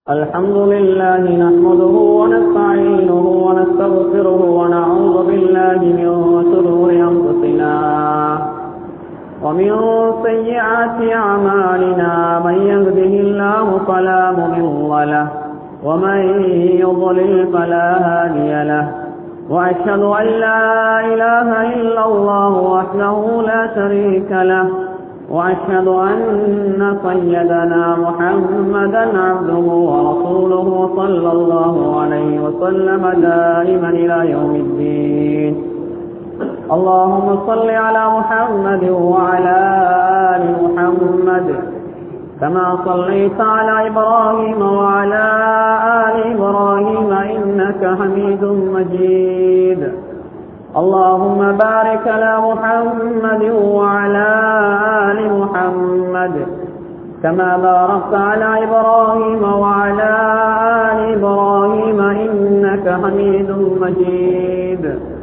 الحمد لله نحمده ونستعينه ونستغفره ونعوذ بالله من شرور أنفسنا ومن سيئات أعمالنا من يهده الله فلا مضل له ومن يضلل فلا هادي له وأشهد أن لا إله إلا الله وحده لا شريك له وأشهد أن سيدنا محمدا عبده ورسوله صلى الله عليه وسلم دائما إلى يوم الدين اللهم صل على محمد وعلى آل محمد كما صليت على إبراهيم وعلى آل إبراهيم إنك حميد مجيد اللهم بارك على محمد وعلى آل محمد كما باركت على إبراهيم وعلى آل إبراهيم إنك حميد مجيد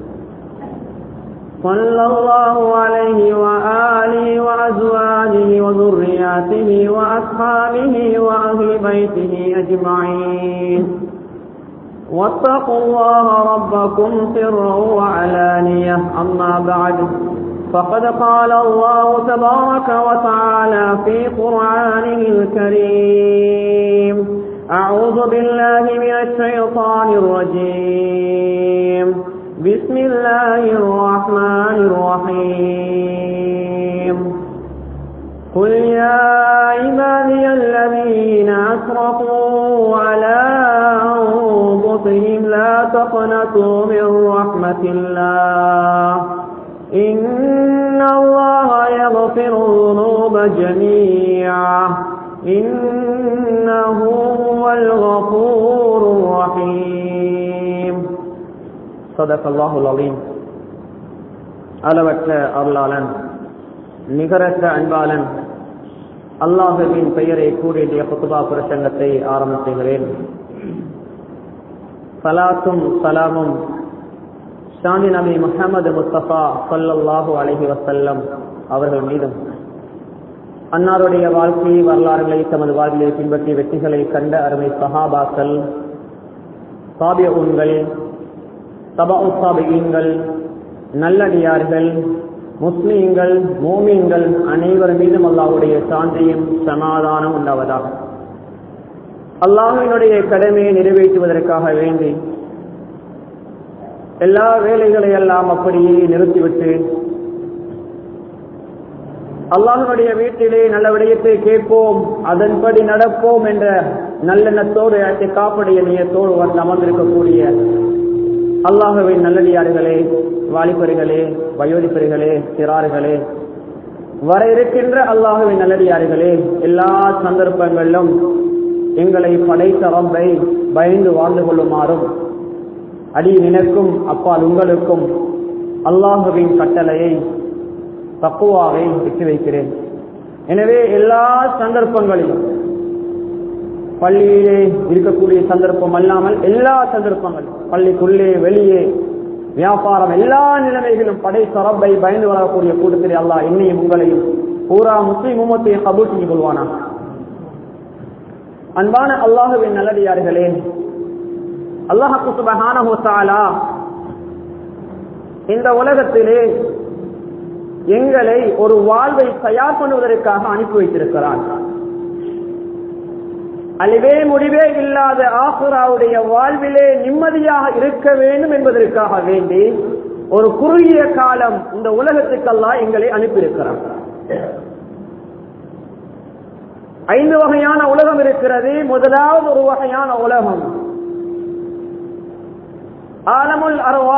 صلى الله عليه وآله وأزواجه وذرياته وأصحابه وأهل بيته أجمعين واتقوا الله ربكم سرا وعلانية أما بعد فقد قال الله تبارك وتعالى في قرآنه الكريم أعوذ بالله من الشيطان الرجيم بسم الله الرحمن الرحيم قل يا عبادي الذين أسرفوا على أنفسهم لا تقنطوا من رحمة الله إن الله يغفر الذنوب جميعا إنه هو الغفور الرحيم صدق الله العظيم அளவற்ற அருளாளன் நிகரற்ற அன்பாளன் அல்லாஹுவின் பெயரை கூறிய புத்துபா பிரசங்கத்தை ஆரம்ப செய்கிறேன் சலாத்தும் சலாமும் ஷானி நபி முஹம்மது முஸ்தபா சல்லல்லாஹு அலஹி வசல்லம் அவர்கள் மீதும் அன்னாருடைய வாழ்க்கை வரலாறுகளை தமது வாழ்க்கையை பின்பற்றி வெற்றிகளை கண்ட அருமை சஹாபாக்கள் சாபிய உண்கள் சபா உசாபியங்கள் நல்லடியார்கள் முஸ்லீம்கள் மோமீன்கள் அனைவர் மீதும் அல்லாவுடைய சாந்தியும் சமாதானம் உண்டாவதாக அல்லாஹினுடைய கடமையை நிறைவேற்றுவதற்காக வேண்டி எல்லா வேலைகளை எல்லாம் அப்படியே நிறுத்திவிட்டு அல்லாஹனுடைய வீட்டிலே நல்ல விடயத்தை கேட்போம் அதன்படி நடப்போம் என்ற நல்லெண்ணத்தோடு காப்படைய நியத்தோடு வந்து அமர்ந்திருக்கக்கூடிய அல்லாஹுவின் நல்லடியார்களே வாலிபர்களே வயோதிபர்களே சிறார்களே வர இருக்கின்ற அல்லாஹுவின் நல்லடியார்களே எல்லா சந்தர்ப்பங்களிலும் எங்களை படைத்த ரப்பை பயந்து வாழ்ந்து கொள்ளுமாறும் அடி நினைக்கும் அப்பால் உங்களுக்கும் அல்லாஹுவின் கட்டளையை தப்புவாவை விட்டு வைக்கிறேன் எனவே எல்லா சந்தர்ப்பங்களிலும் பள்ளியிலே இருக்கக்கூடிய சந்தர்ப்பம் அல்லாமல் எல்லா சந்தர்ப்பங்களும் பள்ளிக்குள்ளே வெளியே வியாபாரம் எல்லா நிலைமைகளும் படை சரப்பை பயந்து வரக்கூடிய கூட்டத்தில் அல்லாஹ் என்னையும் உங்களையும் பூரா முஸ்லிம் உமத்தையும் கபூல் செஞ்சு கொள்வானா அன்பான அல்லாஹுவின் நல்லடியார்களே அல்லாஹு சுபஹானா இந்த உலகத்திலே எங்களை ஒரு வாழ்வை தயார் பண்ணுவதற்காக அனுப்பி வைத்திருக்கிறான் அழிவே முடிவே இல்லாத ஆசுராவுடைய வாழ்விலே நிம்மதியாக இருக்க வேண்டும் என்பதற்காக வேண்டி ஒரு குறுகிய காலம் இந்த உலகத்துக்கெல்லாம் எங்களை அனுப்பியிருக்கிறான் ஐந்து வகையான உலகம் இருக்கிறது முதலாவது ஒரு வகையான உலகம் ஆலமுல் அருவா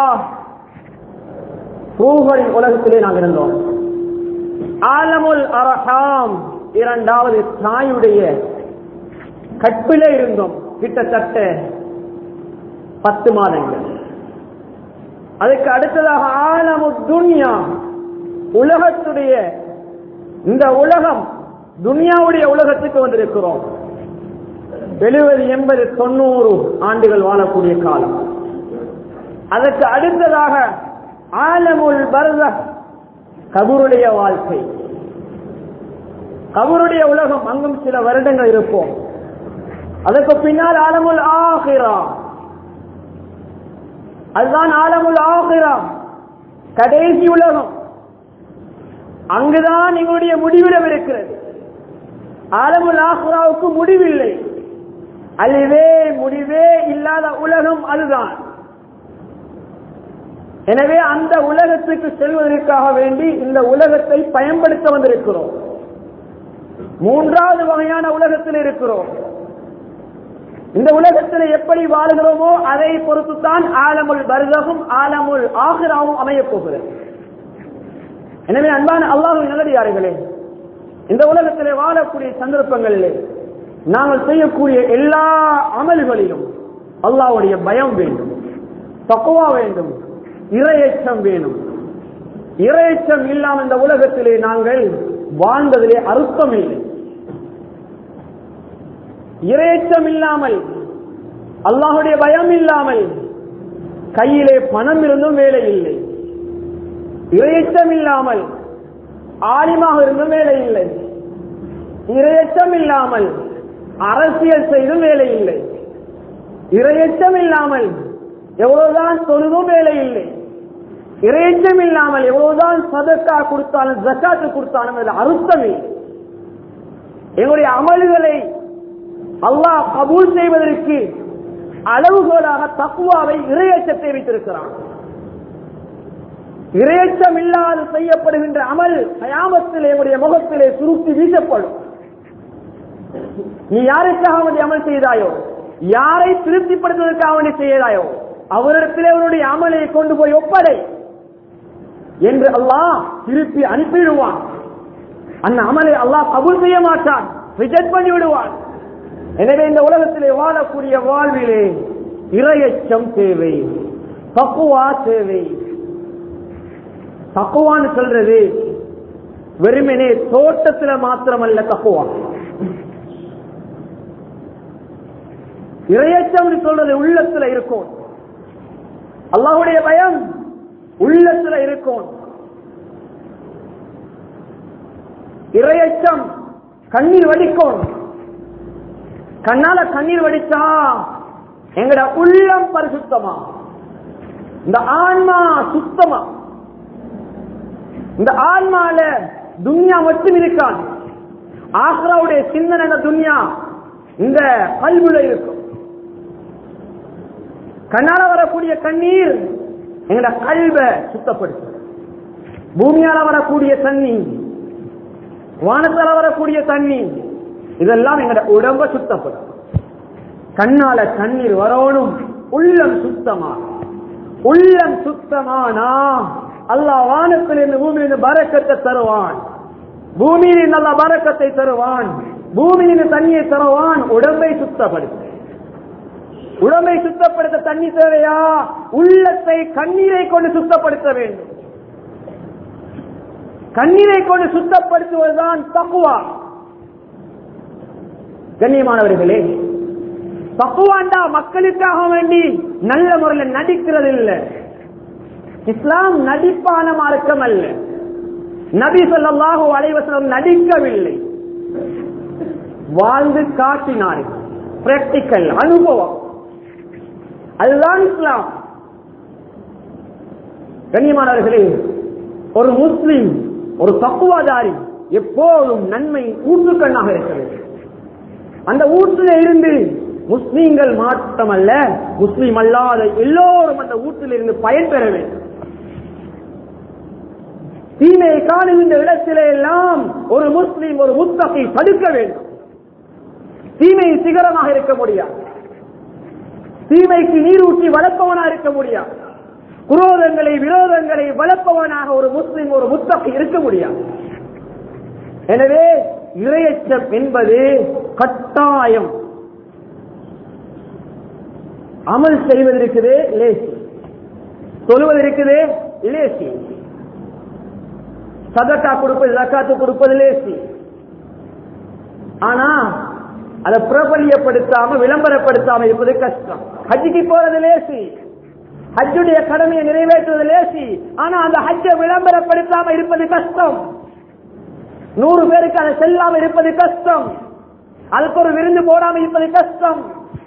பூகளின் உலகத்திலே நாம் இருந்தோம் ஆலமுல் அரஹாம் இரண்டாவது தாயுடைய கற்பிலே இருந்தோம் கிட்டத்தட்ட பத்து மாதங்கள் அதுக்கு அடுத்ததாக ஆலமு துன்யா உலகத்துடைய இந்த உலகம் துனியாவுடைய உலகத்துக்கு வந்திருக்கிறோம் எழுபது எண்பது தொண்ணூறு ஆண்டுகள் வாழக்கூடிய காலம் அதற்கு அடுத்ததாக ஆலமுல் பர்த கபூருடைய வாழ்க்கை கபருடைய உலகம் அங்கும் சில வருடங்கள் இருப்போம் அதற்கு பின்னால் ஆலமுல் ஆகிரா அதுதான் ஆலமுல் ஆகிரா கடைசி உலகம் அங்குதான் எங்களுடைய முடிவிடம் இருக்கிறது ஆலமுல் ஆஹ்ராவுக்கு முடிவில்லை அழிவே முடிவே இல்லாத உலகம் அதுதான் எனவே அந்த உலகத்துக்கு செல்வதற்காக வேண்டி இந்த உலகத்தை பயன்படுத்த வந்திருக்கிறோம் மூன்றாவது வகையான உலகத்தில் இருக்கிறோம் இந்த உலகத்தில் எப்படி வாழ்கிறோமோ அதை பொறுத்துத்தான் ஆலமுல் பர்தகும் ஆலமுல் ஆஹிராவும் அமையப் போகிறது எனவே அன்பான அல்லாஹு நல்லடியார்களே இந்த உலகத்திலே வாழக்கூடிய சந்தர்ப்பங்களிலே நாங்கள் செய்யக்கூடிய எல்லா அமல்களிலும் அல்லாஹ்வுடைய பயம் வேண்டும் தக்குவா வேண்டும் இரையச்சம் வேணும் இரையச்சம் இல்லாமல் இந்த உலகத்திலே நாங்கள் வாழ்ந்ததிலே அர்த்தம் இல்லை இரையச்சம் இல்லாமல் அல்லாஹுடைய பயம் இல்லாமல் கையிலே பணம் இருந்தும் வேலை இல்லை இரையச்சம் இல்லாமல் ஆலிமாக இருந்தும் வேலை இல்லை இரையச்சம் இல்லாமல் அரசியல் செய்தும் வேலை இல்லை இரையச்சம் இல்லாமல் எவ்வளவுதான் தொழுதும் வேலை இல்லை இறையச்சம் இல்லாமல் எவ்வளவுதான் சதக்கா கொடுத்தாலும் ஜக்காத்து கொடுத்தாலும் அதில் அர்த்தம் இல்லை எங்களுடைய அமல்களை அல்லாஹ் கபூல் செய்வதற்கு அளவுகோலாக தக்குவாவை இரையச்சத்தை வைத்திருக்கிறான் இரையச்சம் இல்லாது செய்யப்படுகின்ற அமல் கயாமத்தில் எங்களுடைய முகத்திலே சுருக்கி வீசப்படும் நீ யாருக்காக அவனுடைய அமல் செய்தாயோ யாரை திருப்திப்படுத்துவதற்காக அவனை செய்தாயோ அவரிடத்திலே அவனுடைய அமலை கொண்டு போய் ஒப்படை என்று அல்லாஹ் திருப்பி அனுப்பிவிடுவான் அந்த அமலை அல்லாஹ் கபூல் செய்ய மாட்டான் ரிஜெக்ட் பண்ணி விடுவான் எனவே இந்த உலகத்திலே வாழக்கூடிய வாழ்விலே இரையச்சம் தேவை தக்குவா தேவை தக்குவான்னு சொல்றது வெறுமனே தோட்டத்துல மாத்திரமல்ல தக்குவா இரையச்சம் சொல்றது உள்ளத்துல இருக்கும் அல்லாஹுடைய பயம் உள்ளத்துல இருக்கும் இரையச்சம் கண்ணீர் வடிக்கும் கண்ணால கண்ணீர் வடிச்சா எங்கட உள்ளம் பரிசுத்தமா இந்த ஆன்மா சுத்தமா இந்த ஆன்மால துன்யா மட்டும் இருக்காது ஆக்ராவுடைய சிந்தனை இந்த துன்யா இந்த கல்வில இருக்கும் கண்ணால வரக்கூடிய கண்ணீர் எங்கட கல்வ சுத்தப்படுத்தும் பூமியால வரக்கூடிய தண்ணி வானத்தால வரக்கூடிய தண்ணி இதெல்லாம் எங்கட உடம்ப சுத்தப்படும் கண்ணால கண்ணீர் வரணும் உள்ளம் சுத்தமா உள்ளம் சுத்தமானா அல்லாஹ் வானத்திலிருந்து பூமியிலிருந்து பரக்கத்தை தருவான் பூமியில் நல்ல பரக்கத்தை தருவான் பூமியில் தண்ணியை தருவான் உடம்பை சுத்தப்படுத்த உடம்பை சுத்தப்படுத்த தண்ணி தேவையா உள்ளத்தை கண்ணீரை கொண்டு சுத்தப்படுத்த வேண்டும் கண்ணீரை கொண்டு சுத்தப்படுத்துவதுதான் தக்குவா கண்ணியமானவர்களே தக்குவாண்டா மக்களுக்காக வேண்டி நல்ல முறையில் நடிக்கிறது இல்லை இஸ்லாம் நடிப்பான மார்க்கம் அல்ல நபி சொல்லாஹு அலைவசனம் நடிக்கவில்லை வாழ்ந்து காட்டினார்கள் பிராக்டிக்கல் அனுபவம் அதுதான் இஸ்லாம் கண்ணியமானவர்களே ஒரு முஸ்லிம் ஒரு தக்குவாதாரி எப்போதும் நன்மை ஊற்றுக்கண்ணாக இருக்க வேண்டும் அந்த ஊற்றில இருந்து முஸ்லீம்கள் மாற்றமல்ல முஸ்லீம் அல்லாத எல்லோரும் அந்த ஊற்றில் இருந்து பயன்பெற வேண்டும் தீமையை காணுகின்ற இடத்திலே எல்லாம் ஒரு முஸ்லீம் ஒரு முத்தகை தடுக்க வேண்டும் தீமை சிகரமாக இருக்க முடியாது தீமைக்கு நீரூற்றி வளர்ப்பவனா இருக்க முடியாது குரோதங்களை விரோதங்களை வளர்ப்பவனாக ஒரு முஸ்லிம் ஒரு முத்தகை இருக்க முடியாது எனவே இரையச்சம் என்பது கட்டாயம் அமல் செய்வதற்குது லேசி சொல்வதற்குது லேசி சதக்கா கொடுப்பது ஜக்காத்து கொடுப்பது லேசி ஆனா அதை பிரபலியப்படுத்தாம விளம்பரப்படுத்தாம இருப்பது கஷ்டம் ஹஜ்ஜிக்கு போறது லேசி ஹஜ்ஜுடைய கடமையை நிறைவேற்றுவது லேசி ஆனா அந்த ஹஜ்ஜை விளம்பரப்படுத்தாம இருப்பது கஷ்டம் நூறு பேருக்கு அதை செல்லாம இருப்பது கஷ்டம் அதுக்கு ஒரு விருந்து போடாம இருப்பது கஷ்டம்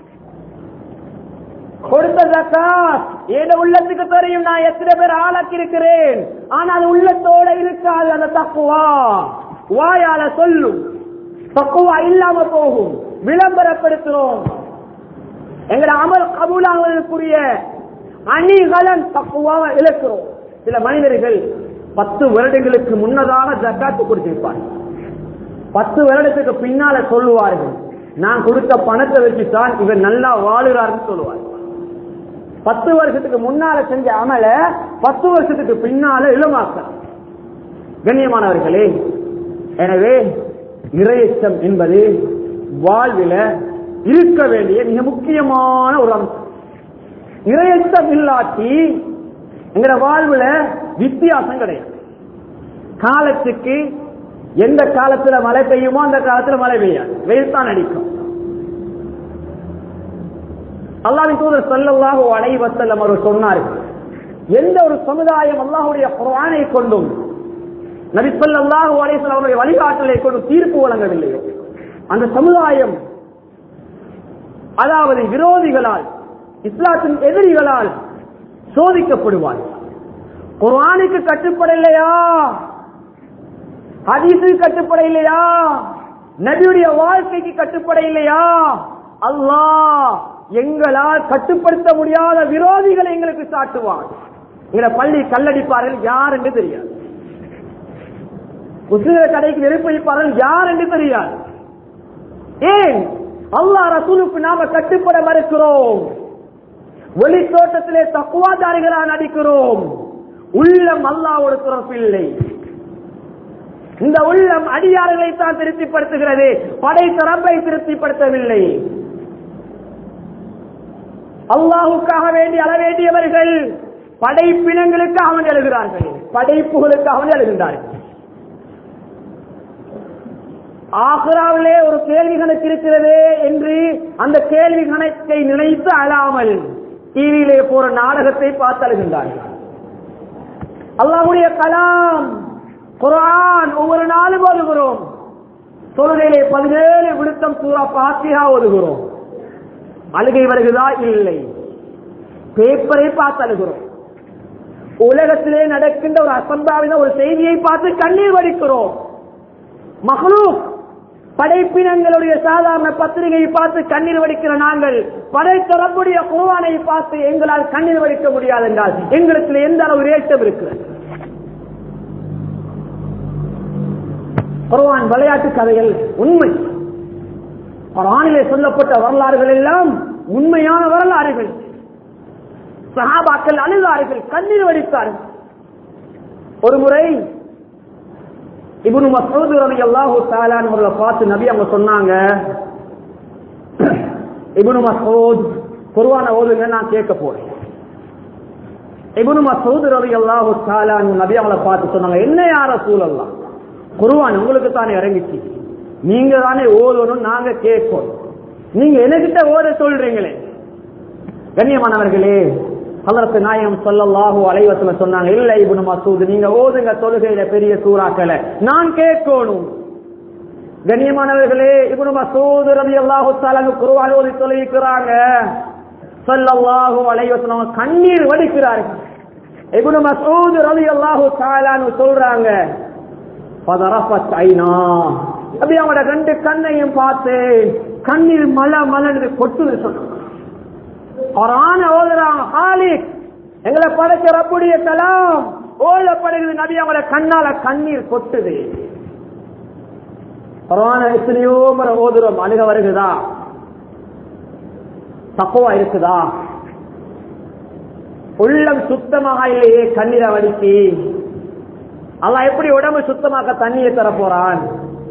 கொடுத்த ஜக்காத் ஏத உள்ளத்துக்கு தெரியும் நான் எத்தனை பேர் ஆளாக்கி இருக்கிறேன் ஆனா அது உள்ளத்தோட இருக்காது அந்த தக்குவா வாயால சொல்லும் தக்குவா இல்லாம போகும் விளம்பரப்படுத்துறோம் எங்களை அமல் கபூலாவதற்குரிய அணிகலன் தக்குவாக இழக்கிறோம் சில மனிதர்கள் பத்து வருடங்களுக்கு முன்னதாக ஜக்காத்து கொடுத்திருப்பார்கள் பத்து வருடத்துக்கு பின்னால சொல்லுவார்கள் நான் கொடுத்த பணத்தை வச்சுதான் இவர் நல்லா வாழுறாருன்னு சொல்லுவார் பத்து வருஷத்துக்கு முன்னால செஞ்ச அமல பத்து வருஷத்துக்கு பின்னால இளமாக்க கண்ணியமானவர்களே எனவே இரையச்சம் என்பது வாழ்வில இருக்க வேண்டிய மிக முக்கியமான ஒரு அம்சம் இரையச்சம் இல்லாட்டி எங்கட வாழ்வுல வித்தியாசம் கிடையாது காலத்துக்கு எந்த காலத்துல மழை பெய்யுமோ அந்த காலத்துல மழை பெய்யாது வெயில் தான் அடிக்கும் அல்லாவின் தூதர் சொல்லல்லாஹோ அனைவசல்லம் அவர் சொன்னார்கள் எந்த ஒரு சமுதாயம் அல்லாஹுடைய குரானை கொண்டும் நபிசல்லாஹு அலைவசல்லம் அவருடைய வழிகாட்டலை கொண்டு தீர்ப்பு வழங்கவில்லையோ அந்த சமுதாயம் அதாவது விரோதிகளால் இஸ்லாத்தின் எதிரிகளால் சோதிக்கப்படுவார் குர்ஆனுக்கு கட்டுப்படலையா ஹதீஸுக்கு கட்டுப்பட இல்லையா நபியுடைய வாழ்க்கைக்கு கட்டுப்பட இல்லையா அல்லாஹ் எங்களால் கட்டுப்படுத்த முடியாத விரோதிகளை எங்களுக்கு சாட்டுவான் எங்களை பள்ளி கல்லடிப்பார்கள் யார் என்று தெரியாது முஸ்லிம கடைக்கு நெருப்பளிப்பார்கள் யார் என்று தெரியாது ஏன் அல்லாஹ் ரசூலுக்கு நாம கட்டுப்பட மறுக்கிறோம் ஒளி தோட்டத்திலே தக்குவாதாரிகளாக நடிக்கிறோம் உள்ளம் அல்லாவோட துறப்பில்லை இந்த உள்ளம் அடியார்களை தான் திருப்திப்படுத்துகிறது படை தரப்பை திருப்திப்படுத்தவில்லை அல்லாஹுக்காக வேண்டி அள வேண்டியவர்கள் படைப்பினங்களுக்காக வேண்டி எழுகிறார்கள் படைப்புகளுக்காக வேண்டி எழுகின்றார்கள் ஆக்ராவிலே ஒரு கேள்வி கணக்கு இருக்கிறது என்று அந்த கேள்வி கணக்கை நினைத்து அழாமல் டிவியிலே போற நாடகத்தை பார்த்து அழுகின்றார்கள் அல்லாஹுடைய கலாம் குரான் ஒவ்வொரு நாளும் ஓதுகிறோம் தொழுகையிலே பதினேழு விழுத்தம் சூறா பாத்தியா ஓதுகிறோம் அழுகை வருகிறதா இல்லை பேப்பரை பார்த்து அழுகிறோம் உலகத்திலே நடக்கின்ற ஒரு அசம்பாவித ஒரு செய்தியை பார்த்து கண்ணீர் வடிக்கிறோம் மகளூக் படைப்பினங்களுடைய சாதாரண பத்திரிகையை பார்த்து கண்ணீர் வடிக்கிற நாங்கள் படைத்தரப்புடைய குருவானை பார்த்து எங்களால் கண்ணீர் வடிக்க முடியாது என்றால் எங்களுக்கு எந்த அளவு ரேட்டம் இருக்கிறது குர்ஆன் விளையாட்டு கதைகள் உண்மை குர்ஆனிலே சொல்லப்பட்ட வரலாறுகள் எல்லாம் உண்மையான வரலாறுகள் சஹாபாக்கள் அழுதார்கள் கண்ணீர் வடித்தார்கள் ஒரு முறை இப்னு மசூத் ரலியல்லாஹு தஆலா அவர்களை பார்த்து நபி அவங்க சொன்னாங்க இப்னு மசூத் குர்ஆனை ஓதுங்க நான் கேட்க போறேன் இப்னு மசூத் ரலியல்லாஹு தஆலா நபி அவங்களை பார்த்து சொன்னாங்க என்ன யார சூழல்லாம் குருவான் உங்களுக்கு தானே இறங்கிச்சு நீங்க தானே ஓதணும் நாங்க கேட்போம் நீங்க என்கிட்ட ஓத சொல்றீங்களே கண்ணியமானவர்களே ஹலரத்து நாயகம் சொல்லல்லாஹு அலைவசல சொன்னாங்க இல்ல இப்னு மசூத் நீங்க ஓதுங்க தொழுகையில பெரிய சூறாக்களை நான் கேட்கணும் கண்ணியமானவர்களே இப்னு மசூத் ரலியல்லாஹு தஆலா குர்ஆன் ஓதி தொழுகிறாங்க ஸல்லல்லாஹு அலைஹி வஸல்லம் கண்ணீர் வடிக்கிறார்கள் இப்னு மசூத் ரலியல்லாஹு தஆலா சொல்றாங்க பதரஃபத் ஐனா அப்படி அவங்களோட ரெண்டு கண்ணையும் பார்த்து கண்ணீர் மலை மலர்ந்து கொட்டுது சொன்னாங்க குரான ஓதுறாங்க ஹாலிக் எங்களை படைச்ச ரப்புடைய கலாம் ஓதப்படுகிறது நபி அவங்களோட கண்ணால கண்ணீர் கொட்டுது குரான எத்தனையோ முறை ஓதுறோம் அழுக வருகுதா தக்குவா இருக்குதா உள்ளம் சுத்தமாக இல்லையே கண்ணீரை வடிக்கி அல்லாஹ் எப்படி உடம்பு சுத்தமாக்க தண்ணியை தர போறான்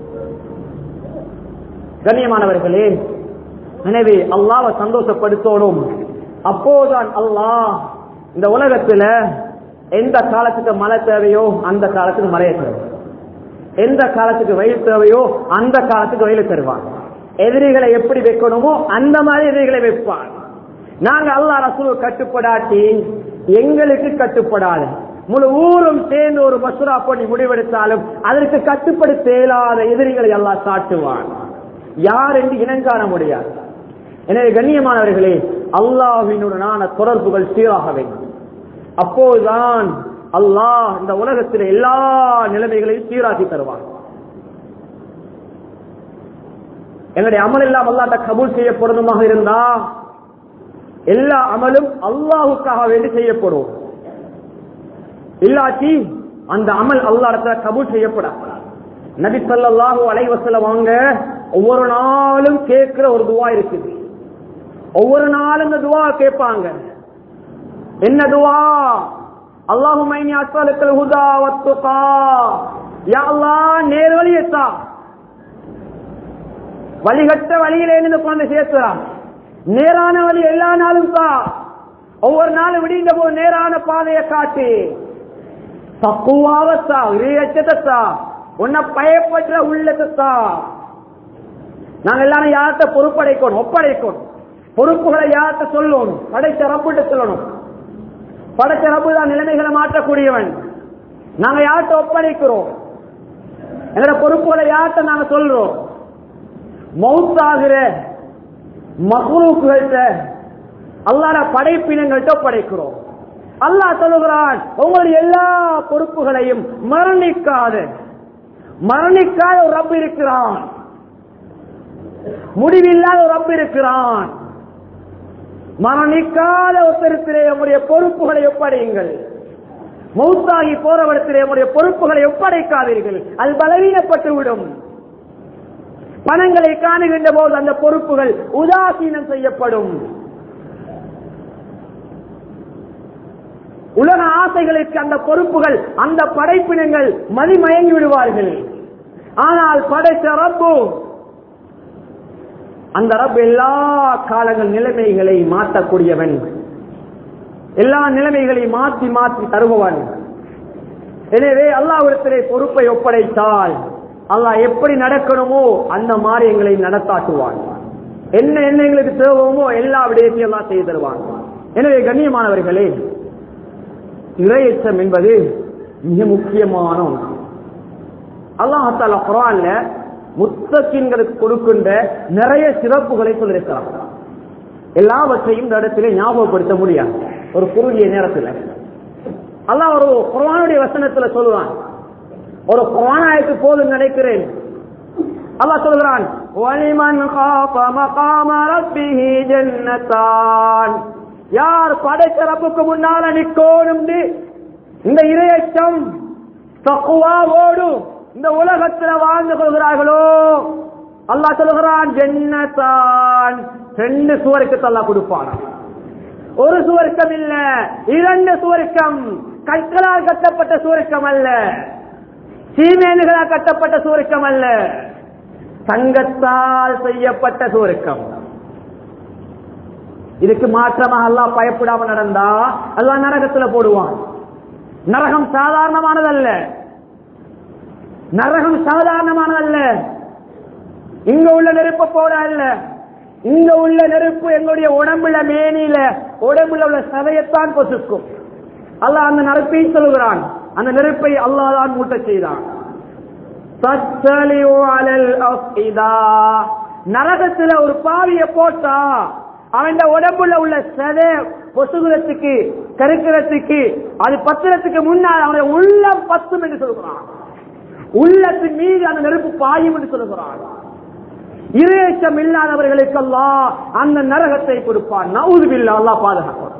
கண்ணியமானவர்களே எனவே அல்லாவை சந்தோஷப்படுத்தணும் அப்போதான் அல்லாஹ் இந்த உலகத்துல எந்த காலத்துக்கு மழை தேவையோ அந்த காலத்துக்கு மழையை தருவான் எந்த காலத்துக்கு வெயில் தேவையோ அந்த காலத்துக்கு வெயில் தருவான் எதிரிகளை எப்படி வைக்கணுமோ அந்த மாதிரி எதிரிகளை வைப்பான் நாங்க அல்லாஹ் ரசூல் கட்டுப்படாட்டி எங்களுக்கு கட்டுப்படாது முழு ஊரும் சேர்ந்து ஒரு மசூரா பண்ணி முடிவெடுத்தாலும் அதற்கு கட்டுப்படுத்த இயலாத எதிரிகளை எல்லாம் சாட்டுவான் யார் என்று இனங்காண முடியாது எனவே கண்ணியமானவர்களே அல்லாஹினுடனான தொடர்புகள் சீராக வேண்டும் அப்போதுதான் அல்லாஹ் இந்த உலகத்தில் எல்லா நிலைமைகளையும் சீராக்கி தருவான் என்னுடைய அமல் எல்லாம் அல்லாட்ட கபூல் செய்யப்படணுமாக இருந்தா எல்லா அமலும் அல்லாஹுக்காக வேண்டி செய்யப்படும் இல்லாட்டி அந்த அமல் அல்லாடத்துல கபூல் செய்யப்படாது நபி ஸல்லல்லாஹு அலைஹி வஸல்லம் வாங்க ஒவ்வொரு நாளும் கேட்கிற ஒரு துவா இருக்குது ஒவ்வொரு நாளும் இந்த துவா கேட்பாங்க என்ன துவா அல்லாஹும்ம இன்னி அஸ்அலுக்கல் ஹுதா வத்துகா யா அல்லாஹ் நேர் வழியத்தா வழிகட்ட வழியில இருந்து கொண்டு சேர்க்கிறான் நேரான வழி எல்லா நாளும் தா ஒவ்வொரு நாளும் விடிந்த போது நேரான பாதையை காட்டி தக்குவாவத்தா இறையச்சத்தா உன்னை பயப்படுற உள்ளத்தா நாங்க எல்லாரும் யார்கிட்ட பொறுப்படைக்கணும் ஒப்படைக்கணும் பொறுப்புகளை யார்கிட்ட சொல்லணும் படைச்ச ரப்பிட்ட சொல்லணும் படைச்ச ரப்பு தான் நிலைமைகளை மாற்றக்கூடியவன் நாங்க யார்கிட்ட ஒப்படைக்கிறோம் எங்களோட பொறுப்புகளை யார்கிட்ட நாங்க சொல்றோம் மவுத்தாகிற மகுழுக்கள்கிட்ட அல்லாட படைப்பினங்கள்ட்ட ஒப்படைக்கிறோம் அல்லாஹ் சொல்லுகிறான் உங்களுடைய எல்லா பொறுப்புகளையும் மரணிக்காத மரணிக்காத ஒரு ரப்பு இருக்கிறான் முடிவில்லாத ஒரு ரப்பு இருக்கிறான் மரணிக்காத ஒருத்தரத்திலே நம்முடைய பொறுப்புகளை ஒப்படையுங்கள் மௌத்தாகி போறவரத்திலே நம்முடைய பொறுப்புகளை ஒப்படைக்காதீர்கள் அது பலவீனப்பட்டு விடும் பணங்களை காணுகின்ற போது அந்த பொறுப்புகள் உதாசீனம் செய்யப்படும் உலக ஆசைகளுக்கு அந்த பொறுப்புகள் அந்த படைப்பினங்கள் மதிமயங்கி விடுவார்கள் ஆனால் படைத்த ரப்பு அந்த ரப் எல்லா காலங்கள் நிலைமைகளை மாற்றக்கூடியவன் எல்லா நிலைமைகளை மாற்றி மாற்றி தருபவன் எனவே அல்லாவிடத்திலே பொறுப்பை ஒப்படைத்தால் அல்லாஹ் எப்படி நடக்கணுமோ அந்த மாதிரி எங்களை நடத்தாட்டுவான் என்ன என்ன எங்களுக்கு தேவைமோ எல்லா விடயத்தையும் எல்லாம் செய்து தருவான் எனவே கண்ணியமானவர்களே இறையச்சம் என்பது மிக முக்கியமான ஒன்று அல்லாஹால குரான்ல முத்தக்கின்களுக்கு கொடுக்கின்ற நிறைய சிறப்புகளை சொல்லியிருக்கிறார் எல்லாவற்றையும் இந்த இடத்திலே ஞாபகப்படுத்த முடியாது ஒரு குறுகிய நேரத்தில் அல்லாஹ் ஒரு குரானுடைய வசனத்துல சொல்லுவான் ஒரு குரானாயத்து போதும் நினைக்கிறேன் அல்லாஹ் சொல்கிறான் வலிமன் காப மகாம ரப்பிஹி ஜன்னத்தான் யார் படைத்த ரப்புக்கு முன்னால நிக்கோணும் இந்த இரையச்சம் தக்குவாவோடு இந்த உலகத்துல வாழ்ந்து கொள்கிறார்களோ அல்லாஹ் சொல்கிறான் ஜன்னத்தான் ரெண்டு சுவருக்கு தல்லா கொடுப்பான் ஒரு சுவர்க்கம் இல்ல இரண்டு சுவர்க்கம் கற்களால் கட்டப்பட்ட சுவர்க்கம் அல்ல சீமேனுகளால் கட்டப்பட்ட சுவர்க்கம் அல்ல தங்கத்தால் செய்யப்பட்ட சுவர்க்கம் இதுக்கு மாற்றமாக அல்லாஹ் பயப்படாம நடந்தா அல்லாஹ் நரகத்துல போடுவான் நரகம் சாதாரணமானதல்ல நரகம் சாதாரணமானதல்ல இங்க உள்ள நெருப்பு போட அல்ல இங்க உள்ள நெருப்பு எங்களுடைய உடம்புல மேனியில உடம்புல உள்ள சதையத்தான் பொசுக்கும் அல்லாஹ் அந்த நெருப்பை சொல்லுகிறான் அந்த நெருப்பை அல்லாஹ் தான் மூட்ட செய்தான் தத்தலிஉ அலல் அஃஇதா. நரகத்துல ஒரு பாவிய போட்டா அவன் உடம்புல உள்ள சதை பொசுகுறதுக்கு கருக்கிறதுக்கு அது பத்துறதுக்கு முன்னால் அவனுடைய உள்ளம் பத்தும் என்று சொல்கிறான் உள்ளத்தின் மீது அந்த நெருப்பு பாயும் என்று சொல்கிறான் இறைச்சம் இல்லாதவர்களுக்கெல்லாம் அந்த நரகத்தை கொடுப்பான் நவுதுபில்லா அல்லாஹ் பாதுகாப்பான்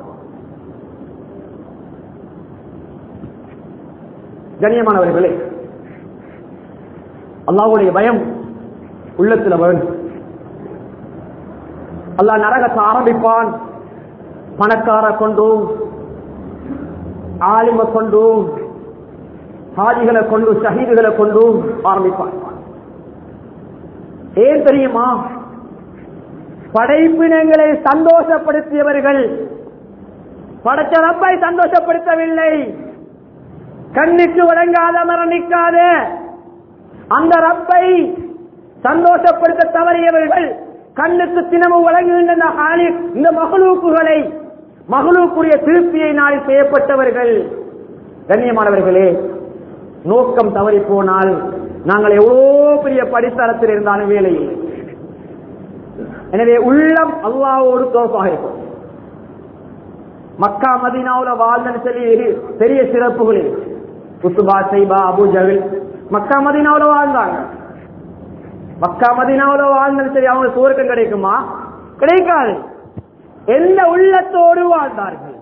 கண்ணியமானவர்களே அல்லாஹ்வுடைய பயம் உள்ளத்துல வேண்டும் அல்லாஹ் நரகத்தை ஆரம்பிப்பான் பணக்கார கொண்டு ஆலிம கொண்டு ஹாஜிகளை கொண்டு ஷஹீதுகளை கொண்டு ஆரம்பிப்பான் ஏன் தெரியுமா படைப்பினங்களை சந்தோஷப்படுத்தியவர்கள் படைச்ச ரப்பை சந்தோஷப்படுத்தவில்லை கண்ணுக்கு வழங்காத மரணிக்காத அந்த ரப்பை சந்தோஷப்படுத்த தவறியவர்கள் கண்ணுக்கு தினமும் வழங்குகின்ற இந்த ஹாலிக், இந்த மகளூக்குகளை மகளூக்குரிய திருப்தியை நாளை செய்யப்பட்டவர்கள் கண்ணியமானவர்களே நோக்கம் தவறி போனால் நாங்கள் எவ்வளோ பெரிய படித்தரத்தில் இருந்தாலும் வேலை இல்லை எனவே உள்ளம் அல்லாவோடு தோப்பாக இருக்கும் மக்கா மதீனாவுல வாழ்ந்தன்னு சொல்லி பெரிய சிறப்புகள் இருக்கு குத்துபா சைபா அபு ஜஹில் மக்கா மதீனாவுல வாழ்ந்தாங்க மக்கா மதீனாவுல வாழ்ந்தன்னு சரி அவங்க சுவர்க்கம் கிடைக்குமா கிடைக்காது எந்த உள்ளத்தோடு வாழ்ந்தார்கள்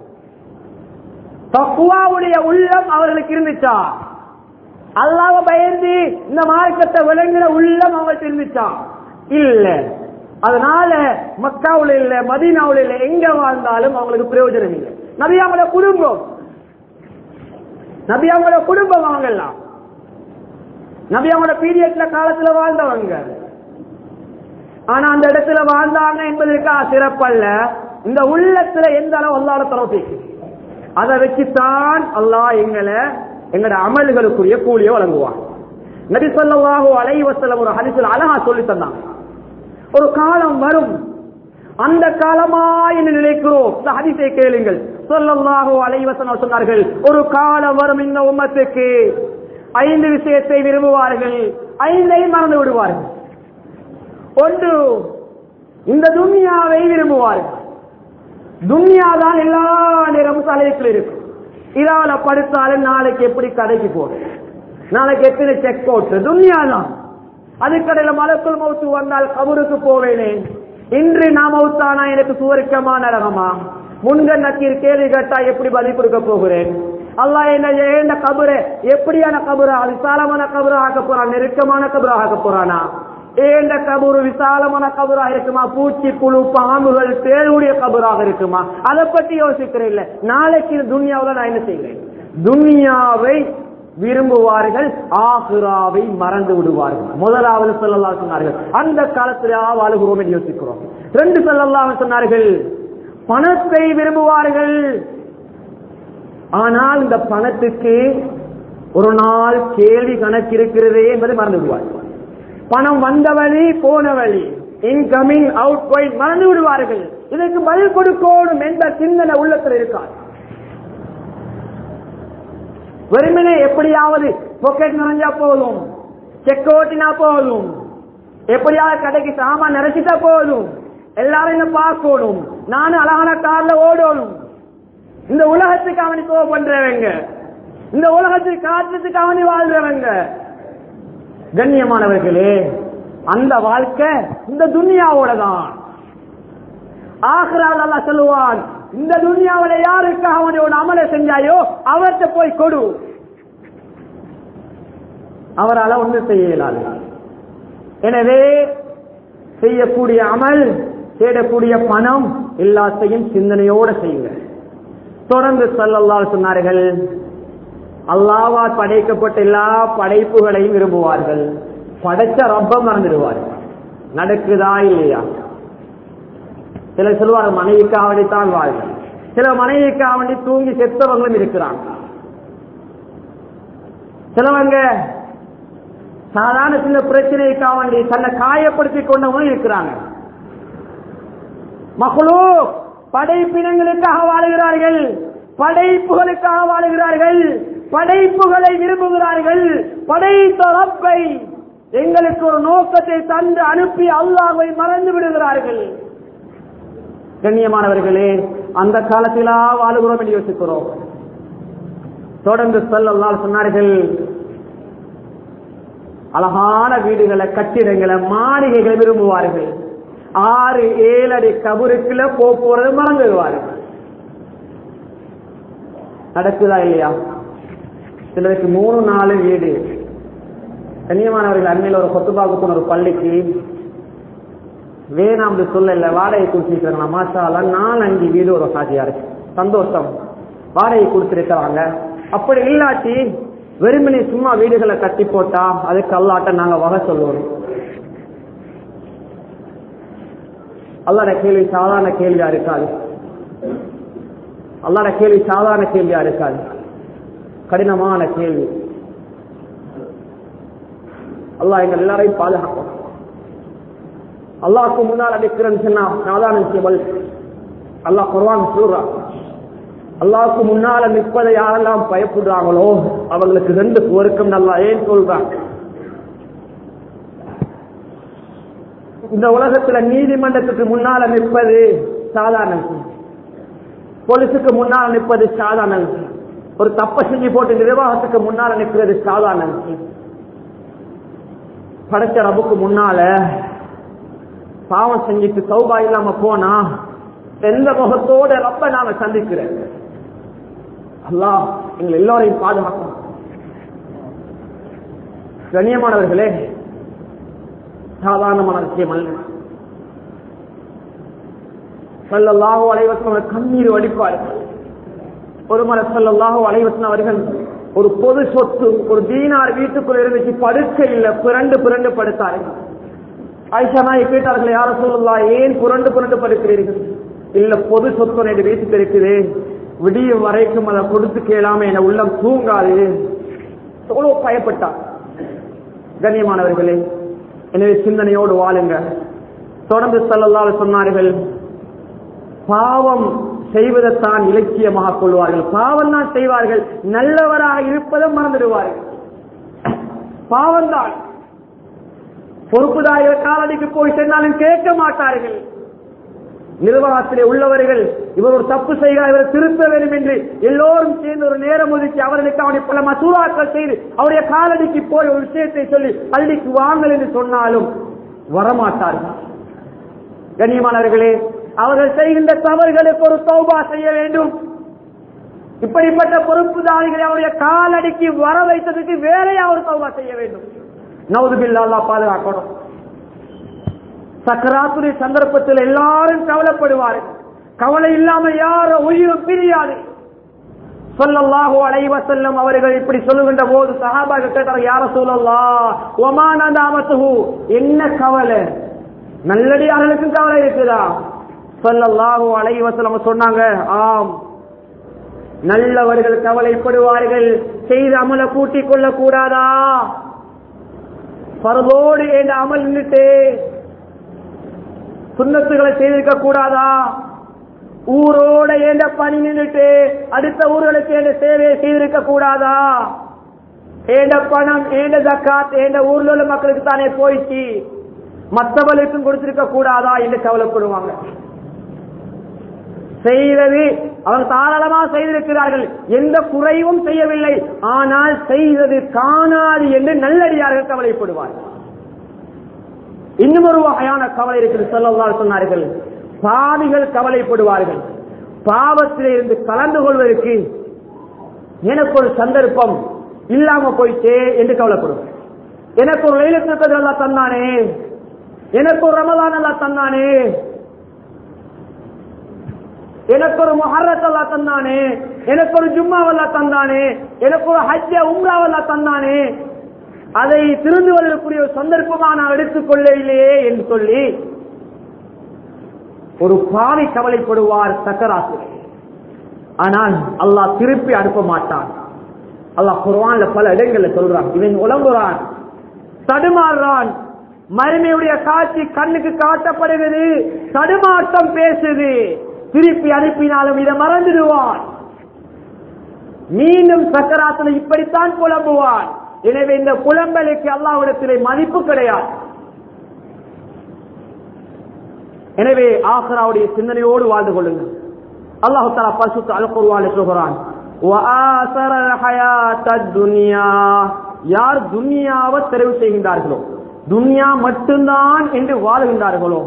தக்குவாவுடைய உள்ளம் அவர்களுக்கு இருந்துச்சா அல்லாவ பயந்து இந்த மார்க்கத்தை விளங்குற உள்ளம் அவங்களுக்கு இருந்துச்சா இல்ல அதனால மக்காவுல இல்ல மதீனாவுல இல்ல எங்க வாழ்ந்தாலும் அவங்களுக்கு பிரயோஜனம் இல்லை நபியாவோட குடும்பம் நபியாவோட குடும்பம் அவங்க எல்லாம் நபியாவோட பீரியட்ல காலத்துல வாழ்ந்தவங்க ஆனா அந்த இடத்துல வாழ்ந்தாங்க என்பதற்கு சிறப்பல்ல இந்த உள்ளத்துல எந்த அளவு அல்லாட தரவு அதை வச்சுத்தான் அல்லாஹ் எங்களை எங்களோட அமல்களுக்குரிய கூலியை வழங்குவான் நபி சொல்லாஹோ அலைவசலம் ஒரு ஹரிசில் அழகா சொல்லி தந்தாங்க ஒரு காலம் வரும் அந்த காலமா என்று நினைக்கிறோம் இந்த ஹதீஸை கேளுங்கள் சொல்லல்லாஹோ அலைவசனம் சொன்னார்கள் ஒரு காலம் வரும் இந்த உம்மத்துக்கு ஐந்து விஷயத்தை விரும்புவார்கள் ஐந்தையும் மறந்து விடுவார்கள் ஒன்று இந்த துன்யாவை விரும்புவார்கள் துன்யா தான் எல்லா நேரமும் தலையத்தில் இருக்கும் இதால படுத்தாலும் நாளைக்கு எப்படி கடைக்கு போறது நாளைக்கு எத்தனை செக் போட்டு துன்யா தான் அதுக்கடையில மலக்குள் மௌத்து வந்தால் கபருக்கு போவேனே இன்று நான் மௌத்தானா எனக்கு சுவருக்கமா நரகமா முன்க நக்கீர் கேள்வி கேட்டா எப்படி பதில் கொடுக்க போகிறேன் அல்லாஹ் என்ன ஏண்ட கபரு எப்படியான கபரா விசாலமான கபரா ஆக்க போறான் நெருக்கமான கபரா ஆக்க போறானா ஏண்ட கபரு விசாலமான கபராக இருக்குமா பூச்சி புழு பாம்புகள் தேளுடைய கபராக இருக்குமா அதை பத்தி யோசிக்கிறேன் இல்ல நாளைக்கு துன்யாவில் நான் என்ன செய்கிறேன் துன்யாவை விரும்புவார்கள் ஆஹிராவை மறந்து விடுவார்கள் முதலாவது சொல்லல்லா சொன்னார்கள் அந்த காலத்தில் வாழுகிறோம் என்று யோசிக்கிறோம் ரெண்டு சொல்லல்லா சொன்னார்கள் பணத்தை விரும்புவார்கள் ஆனால் இந்த பணத்துக்கு ஒரு நாள் கேள்வி கணக்கு இருக்கிறதே என்பதை மறந்து விடுவார்கள் பணம் வந்த வழி போன வழி இன்கமிங் அவுட் கோயிங் மறந்து விடுவார்கள் இதற்கு பதில் கொடுக்கணும் என்ற சிந்தனை உள்ளத்தில் இருக்காது வெறுமனே எப்படியாவது பொக்கெட் நிறைஞ்சா போதும் செக் ஓட்டினா போதும் எப்படியாவது கடைக்கு சாமான் நிறைச்சிட்டா போதும் எல்லாரும் என்ன பார்க்கணும் நானும் அழகான கார்ல ஓடணும் இந்த உலகத்துக்கு அவனி கோவ பண்றவங்க இந்த உலகத்துக்கு காற்றத்துக்கு அவனி வாழ்றவங்க கண்ணியமானவர்களே அந்த வாழ்க்கை இந்த துன்யாவோட தான் ஆகிறால் அல்லா சொல்லுவான் இந்த துன்யாவில யாருக்கு அவனோட அமலை செஞ்சாயோ அவர்கிட்ட போய் கொடு அவரால் ஒன்றும் செய்ய இயலாது எனவே செய்யக்கூடிய அமல் தேடக்கூடிய பணம் எல்லாத்தையும் சிந்தனையோட செய்யுங்க தொடர்ந்து சொல்லல்லால் சொன்னார்கள் அல்லாவால் படைக்கப்பட்ட எல்லா படைப்புகளையும் விரும்புவார்கள் படைச்ச ரப்ப மறந்துடுவார்கள் நடக்குதா இல்லையா சிலர் சொல்லுவார்கள் மனைவிக்காக வேண்டித்தான் வாழ்கள் சில மனைவிக்காக வேண்டி தூங்கி செத்தவங்களும் இருக்கிறாங்க சிலவங்க சாதாரண சில பிரச்சனைக்காக வேண்டி தன்னை காயப்படுத்தி கொண்டவங்களும் இருக்கிறாங்க மகளோ படைப்பினங்களுக்காக வாழுகிறார்கள் படைப்புகளுக்காக வாழுகிறார்கள் படைப்புகளை விரும்புகிறார்கள் படைத்த ரப்பை எங்களுக்கு ஒரு நோக்கத்தை தந்து அனுப்பி அல்லாஹை மறந்து விடுகிறார்கள் கண்ணியமானவர்களே அந்த காலத்திலா வாழுகிறோம் என்று யோசிக்கிறோம் தொடர்ந்து சொல்லல்லால் சொன்னார்கள் அழகான வீடுகளை கட்டிடங்களை மாளிகைகளை விரும்புவார்கள் ஆறு ஏழு அடி கபருக்குள்ள போறது மறந்துடுவார்கள் நடக்குதா இல்லையா சிலருக்கு மூணு நாலு வீடு கண்ணியமானவர்கள் அண்மையில் ஒரு கொத்துபாக்கு போன ஒரு பள்ளிக்கு வேணாம் சொல்லல வாடகை கொடுத்துருக்காங்க மாஷால நாலு அஞ்சு வீடு ஒரு சாதியா இருக்கு சந்தோஷம் வாடகை கொடுத்துருக்காங்க அப்படி இல்லாட்டி வெறுமனே சும்மா வீடுகளை கட்டி போட்டா அதுக்கு அல்லாட்ட நாங்க வகை சொல்லுவோம் அல்லாட கேள்வி சாதாரண கேள்வியா இருக்காது அல்லாட கேள்வி சாதாரண கேள்வியா இருக்காது கடினமான கேள்வி அல்லாஹ் எங்கள் எல்லாரையும் பாதுகாக்கும் அல்லாஹ்க்கு முன்னால் அடிக்கிறேன்னு சொன்னா சாதாரண விஷயம் அல்லாஹ் குர்வான் சொல்றான் அல்லாஹ்க்கு முன்னால நிற்பதை யாரெல்லாம் பயப்படுறாங்களோ அவங்களுக்கு ரெண்டு பொருக்கம் நல்லா ஏன் சொல்றாங்க இந்த உலகத்துல நீதிமன்றத்துக்கு முன்னால நிற்பது சாதாரண விஷயம் போலீஸுக்கு முன்னால நிற்பது சாதாரண விஷயம் ஒரு தப்ப செஞ்சு போட்டு நிர்வாகத்துக்கு முன்னால நிற்கிறது சாதாரண விஷயம் படைச்ச ரபுக்கு முன்னால பாவம் செஞ்சுட்டு சௌபா இல்லாம போனா எந்த முகத்தோட ரப்ப நாம சந்திக்கிறேன் அல்லாஹ் எங்களை எல்லோரையும் பாதுகாக்கணும் கண்ணியமானவர்களே சாதாரணமான விஷயம் அல்ல சல்லல்லாஹு அலைவசம் கண்ணீர் வடிப்பார்கள் ஒரு மலை சல்லல்லாஹு அலைவசன் அவர்கள் ஒரு பொது சொத்து ஒரு தீனார் வீட்டுக்குள்ள இருந்துச்சு படுக்க இல்ல புரண்டு புரண்டு படுத்தார்கள் ஆயிஷா நாய் கேட்டார்கள் யார சொல்லலாம் ஏன் புரண்டு புரண்டு படுக்கிறீர்கள் இல்ல பொது சொத்து என்று வீட்டுக்கு இருக்குது விடியும் வரைக்கும் அதை கொடுத்து கேளாம என உள்ளம் தூங்காது எவ்வளவு பயப்பட்டார் கண்ணியமானவர்களே எனவே சிந்தனையோடு வாழுங்க தொடர்ந்து செல்லல்லாத சொன்னார்கள் பாவம் செய்வதைத்தான் இலக்கியமாக கொள்வார்கள் பாவம் தான் செய்வார்கள் நல்லவராக இருப்பதை மறந்துடுவார்கள் பாவம் தான் பொறுப்புதாய காலடிக்கு போய் சென்றாலும் கேட்க மாட்டார்கள் நிர்வாகத்திலே உள்ளவர்கள் இவர் ஒரு தப்பு செய்கிறார் இவர் திருத்த வேண்டும் என்று எல்லோரும் சேர்ந்து ஒரு நேரம் ஒதுக்கி அவர்களுக்கு அவருடைய பல மசூராக்கள் செய்து அவருடைய காலடிக்கு போய் ஒரு விஷயத்தை சொல்லி பள்ளிக்கு வாங்கல் என்று சொன்னாலும் வரமாட்டார்கள் கண்ணியமானவர்களே அவர்கள் செய்கின்ற தவறுகளுக்கு ஒரு தௌபா செய்ய வேண்டும் இப்படிப்பட்ட பொறுப்புதாரிகளை அவருடைய காலடிக்கு வர வைத்ததுக்கு வேறையா ஒரு தௌபா செய்ய வேண்டும் நவுதுபில்லா அல்லா பாதுகாக்கணும் சக்கராத்துடைய சந்தர்ப்பத்தில் எல்லாரும் கவலைப்படுவார்கள் கவலை இல்லாமல் யார உயிரும் பிரியாது சொல்லல்லாஹோ அலைவ செல்லும் அவர்கள் இப்படி சொல்லுகின்ற போது சஹாபாக கேட்டார் யார சொல்லல்லா ஒமானதாமத்துஹு என்ன கவலை நல்லடியார்களுக்கும் கவலை இருக்குதா சொல்லல்லாஹோ அலைவ செல்லம் சொன்னாங்க ஆம் நல்லவர்கள் கவலைப்படுவார்கள் செய்த அமல கூட்டிக் கொள்ள கூடாதா பரதோடு என்ற அமல் நின்றுட்டு சுண்ணத்துகளை செய்திருக்க கூடாதா ஊரோட ஏண்ட பணி நின்றுட்டு அடுத்த ஊர்களுக்கு ஏண்ட சேவையை செய்திருக்க கூடாதா ஏண்ட பணம் ஏண்ட ஜக்காத் ஏண்ட ஊர்ல உள்ள மக்களுக்கு தானே போயிடுச்சு மற்றவர்களுக்கும் கொடுத்திருக்க கூடாதா என்று கவலைப்படுவாங்க செய்தது அவங்க தாராளமா செய்திருக்கிறார்கள் எந்த குறைவும் செய்யவில்லை ஆனால் செய்தது காணாது என்று நல்லடியார்கள் கவலைப்படுவார்கள் இன்னும் ஒரு வகையான கவலை இருக்கிறது சொல்லலாம் சொன்னார்கள் பாவிகள் கவலைப்படுவார்கள் பாவத்திலே இருந்து கலந்து கொள்வதற்கு எனக்கு ஒரு சந்தர்ப்பம் இல்லாம போயிட்டே என்று கவலைப்படுவார் எனக்கு ஒரு லைலத்திற்கு அல்லா தந்தானே எனக்கு ஒரு ரமதான் அல்லா தந்தானே எனக்கு ஒரு மொஹரத் அல்லா தந்தானே எனக்கு ஒரு ஜும்மாவல்லா தந்தானே எனக்கு ஒரு ஹஜ்ஜ உம்ராவல்லா தந்தானே அதை திருந்துவதற்குரிய ஒரு சந்தர்ப்பமா நான் எடுத்துக்கொள்ள இல்லையே என்று சொல்லி ஒரு பாவி கவலைப்படுவார் சக்கராசு ஆனால் அல்லாஹ் திருப்பி அனுப்ப மாட்டான் அல்லாஹ் குர்வான்ல பல இடங்கள்ல சொல்றான் இவன் உலங்குறான் தடுமாறுறான் மருமையுடைய காட்சி கண்ணுக்கு காட்டப்படுகிறது தடுமாட்டம் பேசுது திருப்பி அனுப்பினாலும் இதை மறந்துடுவான் மீண்டும் சக்கராத்துல இப்படித்தான் புலம்புவான் எனவே இந்த புலம்பலுக்கு அல்லாவிடத்திலே மதிப்பு கிடையாது எனவே ஆசராவுடைய சிந்தனையோடு வாழ்ந்து கொள்ளுங்கள் அல்லாஹு தாலா பரிசுத்த அல் குர்வான் சொல்கிறான் யார் துனியாவை தெரிவு செய்கின்றார்களோ துனியா மட்டும்தான் என்று வாழுகின்றார்களோ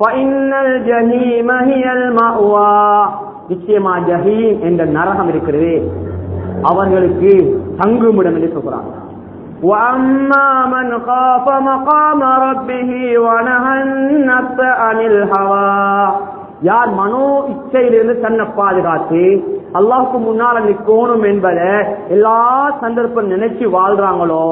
நிச்சயமா ஜஹீம் என்ற நரகம் இருக்கிறது அவர்களுக்கு தங்குமிடம் என்று சொல்கிறாங்க وأما من خاف مقام ربه ونهى النفس عن الهوى யார் மனோ இச்சையிலிருந்து தன்னை பாதுகாத்து அல்லாஹுக்கு முன்னால நிக்கணும் என்பதை எல்லா சந்தர்ப்பம் நினைச்சு வாழ்றாங்களோ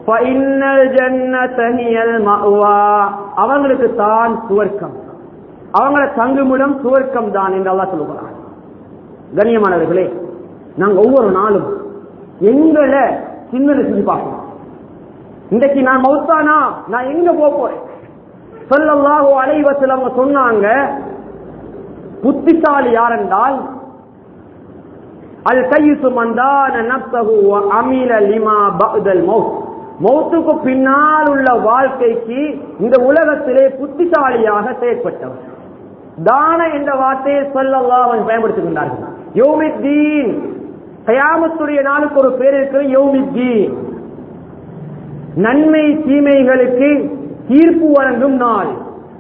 அவங்களுக்கு தான் சுவர்க்கம் அவங்கள தங்குமிடம் சுவர்க்கம் தான் என்று அல்லா சொல்லுகிறான் கண்ணியமானவர்களே நாங்க ஒவ்வொரு நாளும் எங்களை சிந்தனை செஞ்சு பார்க்கணும் இன்றைக்கு நான் மௌத்தானா நான் எங்க போக போறேன் சொல்லல்லாஹோ அலைவத்தில் அவங்க சொன்னாங்க புத்திசாலி யார் என்றால் அல் கையுசு மந்தான நப்சஹு அமீல லிமா பஅதல் மௌத் மௌத்துக்கு பின்னால் உள்ள வாழ்க்கைக்கு இந்த உலகத்திலே புத்திசாலியாக செயற்பட்டவர் தான என்ற வார்த்தையை சொல்லல்லா அவன் பயன்படுத்துகின்றார்கள் யோமித்தீன் கயாமத்துடைய நாளுக்கு ஒரு பேர் இருக்கிறது யோமித்தீன் நன்மை தீமைகளுக்கு தீர்ப்பு வழங்கும் நாள்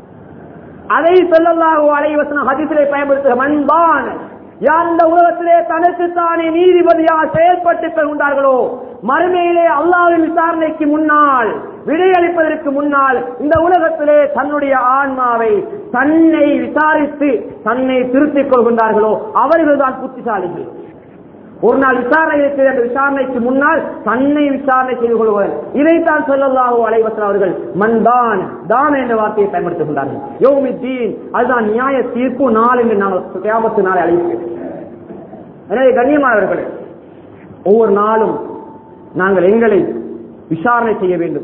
அதை சொல்லல்லாஹு அலைவசன ஹதிசிலே பயன்படுத்துகிற மண்பான் யார் இந்த உலகத்திலே தனக்கு தானே நீதிபதியாக செயல்பட்டுக் கொண்டார்களோ மறுமையிலே அல்லாவின் விசாரணைக்கு முன்னால் விடையளிப்பதற்கு முன்னால் இந்த உலகத்திலே தன்னுடைய ஆன்மாவை தன்னை விசாரித்து தன்னை திருத்திக் கொள்கின்றார்களோ அவர்கள்தான் புத்திசாலிகள் ஒரு நாள் விசாரணை இருக்கிறது அந்த விசாரணைக்கு முன்னால் தன்னை விசாரணை செய்து கொள்வார் இதைத்தான் சொல்லலாகோ அலைவசன் அவர்கள் மண்தான் தான் என்ற வார்த்தையை பயன்படுத்துகின்றார்கள் யோமி தீன் அதுதான் நியாய தீர்ப்பு நாள் என்று நாங்கள் கேமத்து நாளை அழைக்கிறோம் எனவே கண்ணியமானவர்களே ஒவ்வொரு நாளும் நாங்கள் எங்களை விசாரணை செய்ய வேண்டும்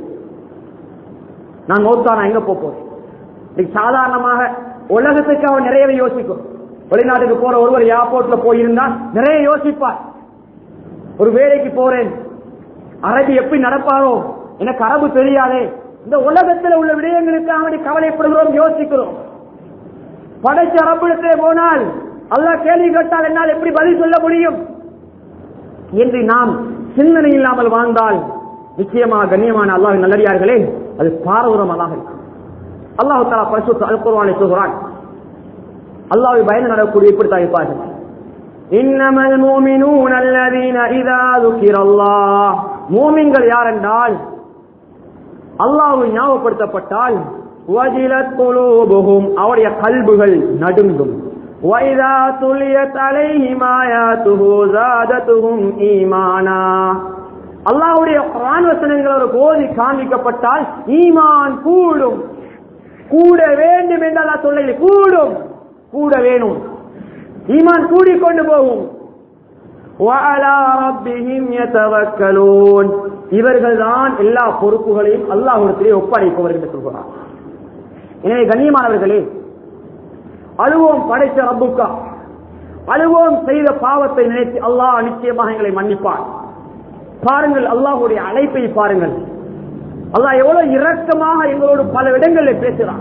நான் மௌத்தானா எங்க போக போறேன் இன்னைக்கு சாதாரணமாக உலகத்துக்கு அவன் நிறையவே யோசிக்கும் வெளிநாட்டுக்கு போற ஒருவர் ஏர்போர்ட்ல போயிருந்தா நிறைய யோசிப்பார் ஒரு வேலைக்கு போறேன் அரபி எப்படி நடப்பாரோ எனக்கு அரபு தெரியாதே இந்த உலகத்தில் உள்ள விடயங்களுக்கு அவனை கவலைப்படுகிறோம் யோசிக்கிறோம் படைச்ச அரபிடத்திலே போனால் அல்லாஹ் கேள்வி கேட்டால் என்னால் எப்படி பதில் சொல்ல முடியும் என்று நாம் சிந்தனை இல்லாமல் வாழ்ந்தால் நிச்சயமாக கண்ணியமான அல்லாஹ் நல்லடியார்களே அது பாரதூரமாக இருக்கும் அல்லாஹு தாலா பரிசுத்த அல் குர்ஆனை சொல்கிறான் அல்லாஹ்வை பயந்து நடக்கக்கூடிய இப்படித்தான் இருப்பார்கள் இன்னம المؤمنون الذين اذا ذكر الله மூமின்கள் யார் என்றால் அல்லாஹ் ஞாபகப்படுத்தப்பட்டால் வஜிலத் குலூபுஹும் அவருடைய கல்புகள் நடுங்கும் وَإِذَا تُلِيَتْ عَلَيْهِمْ آيَاتُهُ زَادَتْهُمْ إِيمَانًا அல்லாஹ்வுடைய குர்ஆன் வசனங்கள் ஒரு போதி காண்பிக்கப்பட்டால் ஈமான் கூடும் கூட வேண்டும் என்று அல்லாஹ் சொல்லல கூடும் கூட வேணும் ஈமான் கூடிக்கொண்டு போகும் وَعَلَى رَبِّهِمْ يَتَوَكَّلُونَ இவர்கள் தான் எல்லா பொறுப்புகளையும் அல்லாஹ்விடத்திலே ஒப்படைப்பவர்கள் என்று சொல்கிறார் எனவே கண்ணியமானவர்களே அழுவோம் படைத்த ரப்புக்கா அழுவோம் செய்த பாவத்தை நினைத்து அல்லாஹ் நிச்சயமாக எங்களை மன்னிப்பான் பாருங்கள் அல்லாஹ்வுடைய அழைப்பை பாருங்கள் அல்லாஹ் எவ்வளவு இரக்கமாக எங்களோடு பல இடங்களில் பேசுகிறான்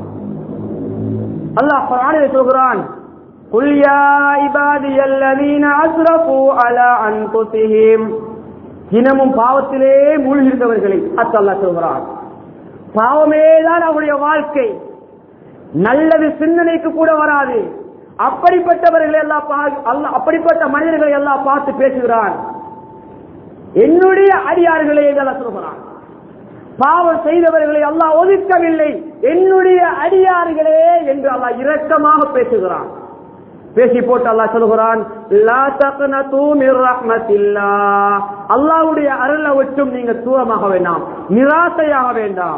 அல்லாஹ் குர்ஆனிலே சொல்கிறான் قل يا عبادي الذين اسرفوا على انفسهم தினமும் பாவத்திலே மூழ்கிருந்தவர்களை அத்து அல்லாஹ் சொல்கிறான் பாவமே தான் அவருடைய வாழ்க்கை நல்லது சிந்தனைக்கு கூட வராது அப்படிப்பட்டவர்களை எல்லாம் பா- அல்லாஹ் அப்படிப்பட்ட மனிதர்களை எல்லாம் பார்த்து பேசுகிறான் என்னுடைய அடியார்களே என்று அல்லாஹ் சொல்கிறான் பாவம் செய்தவர்களை அல்லாஹ் ஒதுக்கவில்லை என்னுடைய அடியார்களே என்று அல்லாஹ் இரக்கமாக பேசுகிறான் பேசி போட்டு அல்லாஹ் சொல்கிறான் லா தக்னது மிர் ரஹ்மத்தில்லாஹ் அல்லாஹ்வுடைய அருளை விட்டும் நீங்க தூரமாக வேண்டாம் நிராசையாக வேண்டாம்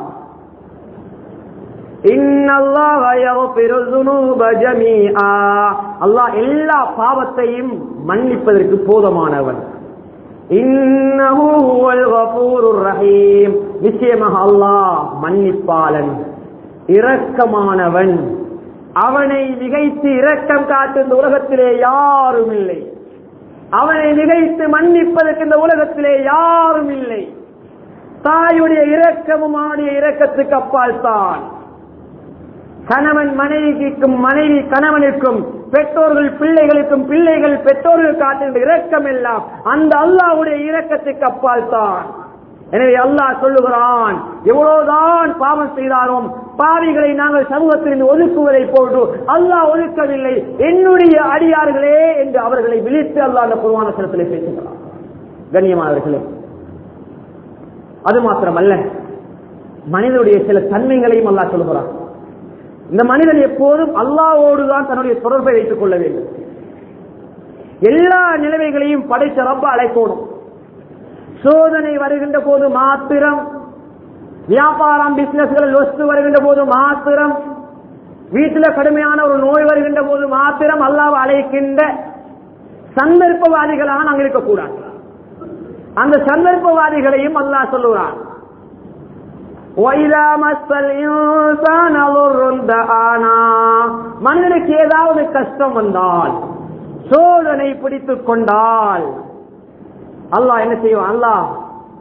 இன்னல்லாஹ யக்ஃபிரு ذுனூப ஜமீஆ அல்லாஹ் எல்லா பாவத்தையும் மன்னிப்பதற்கு போதுமானவன் இன்னஹு ஹுவல் கஃபூருர் ரஹீம் நிச்சயமாக அல்லாஹ் மன்னிப்பாளன் இரக்கமானவன் அவனை மிகைத்து இரக்கம் காட்டு இந்த உலகத்திலே யாரும் இல்லை அவனை மிகைத்து மன்னிப்பதற்கு இந்த உலகத்திலே யாரும் இல்லை தாயுடைய இரக்கமும் அவனுடைய இரக்கத்துக்கு அப்பால் தான் கணவன் மனைவிக்கும் மனைவி கணவனுக்கும் பெற்றோர்கள் பிள்ளைகளுக்கும் பிள்ளைகள் பெற்றோர்கள் காட்டுகின்ற இரக்கம் எல்லாம் அந்த அல்லாஹ்வுடைய இரக்கத்துக்கு அப்பால் தான் எனவே அல்லாஹ் சொல்லுகிறான் எவ்வளவுதான் பாவம் செய்தாலும் பாவிகளை நாங்கள் சமூகத்தில் ஒதுக்குவதை போன்று அல்லாஹ் ஒதுக்கவில்லை என்னுடைய அடியார்களே என்று அவர்களை விழித்து அல்லாஹ் அந்த குருவான சிலத்திலே பேசுகிறான் கண்ணியமானவர்களே அது மாத்திரமல்ல மனிதனுடைய சில தன்மைகளையும் அல்லாஹ் சொல்லுகிறான் இந்த மனிதன் எப்போதும் அல்லாஹ்வோடு தான் தன்னுடைய தொடர்பை வைத்துக் கொள்ள வேண்டும் எல்லா நிலைமைகளையும் படைத்த ரப்ப அழைக்கணும் சோதனை வருகின்ற போது மாத்திரம் வியாபாரம் பிசினஸ்கள் லொஸ்து வருகின்ற போது மாத்திரம் வீட்டில் கடுமையான ஒரு நோய் வருகின்ற போது மாத்திரம் அல்லாஹ் அழைக்கின்ற சந்தர்ப்பவாதிகளாக நாங்கள் இருக்கக்கூடாது அந்த சந்தர்ப்பவாதிகளையும் அல்லாஹ் சொல்லுகிறான் وَإِذَا مَسَّ الْإِنسَانَ ضُرٌّ دَعَانَا மனிதனுக்கு ஏதாவது கஷ்டம் வந்தால் சோதனை பிடித்துக் கொண்டால் அல்லாஹ் என்ன செய்வான் அல்லாஹ்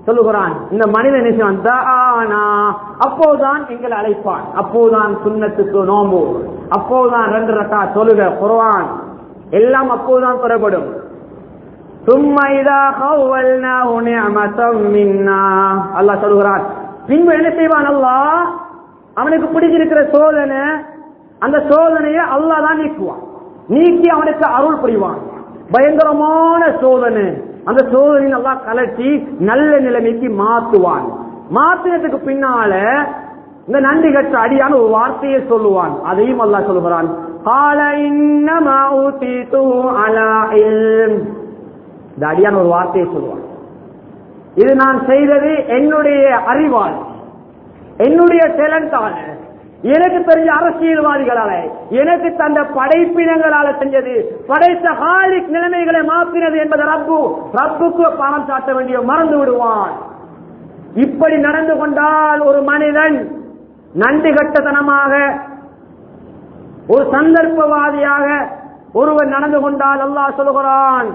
சொல்லுகிறான் இந்த மனிதன் நிச்சயம் தானா அப்போதுதான் எங்களை அழைப்பான் அப்போதுதான் சுண்ணத்துக்கு நோம்பு அப்போதுதான் ரெண்டு ரக்கா தொழுக குர்ஆன் எல்லாம் அப்போதுதான் பெறப்படும் ثم إذا خولناه نعمة منا அல்லாஹ் சொல்கிறான் பின்பு என்ன செய்வான் அல்லாஹ் அவனுக்கு பிடிச்சிருக்கிற சோதனை அந்த சோதனையை அல்லாஹ் தான் நீக்குவான் நீக்கி அவனுக்கு அருள் புரிவான் பயங்கரமான சோதனை அந்த சோதனை நல்லா கலட்டி நல்ல நிலைமைக்கு மாத்துவான் மாத்தினதுக்கு பின்னால இந்த நன்றி கற்ற அடியான ஒரு வார்த்தையை சொல்லுவான் அதையும் அல்லாஹ் சொல்லுகிறான் قال إنما أوتيته على علم இந்த அடியான ஒரு வார்த்தையை சொல்லுவான் இது நான் செய்தது என்னுடைய அறிவால் என்னுடைய டேலண்டால எனக்கு தெரிஞ்ச அரசியல்வாதிகளால எனக்கு தந்த படைப்பினங்களால செஞ்சது படைத்த ஹாலிக் நிலைமைகளை மாற்றினது என்பது ரப்பு ரப்புக்கு பணம் சாட்ட வேண்டிய மறந்து விடுவான் இப்படி நடந்து கொண்டால் ஒரு மனிதன் நன்றி கட்டத்தனமாக ஒரு சந்தர்ப்பவாதியாக ஒருவன் நடந்து கொண்டால் அல்லாஹ் சொல்லுகிறான்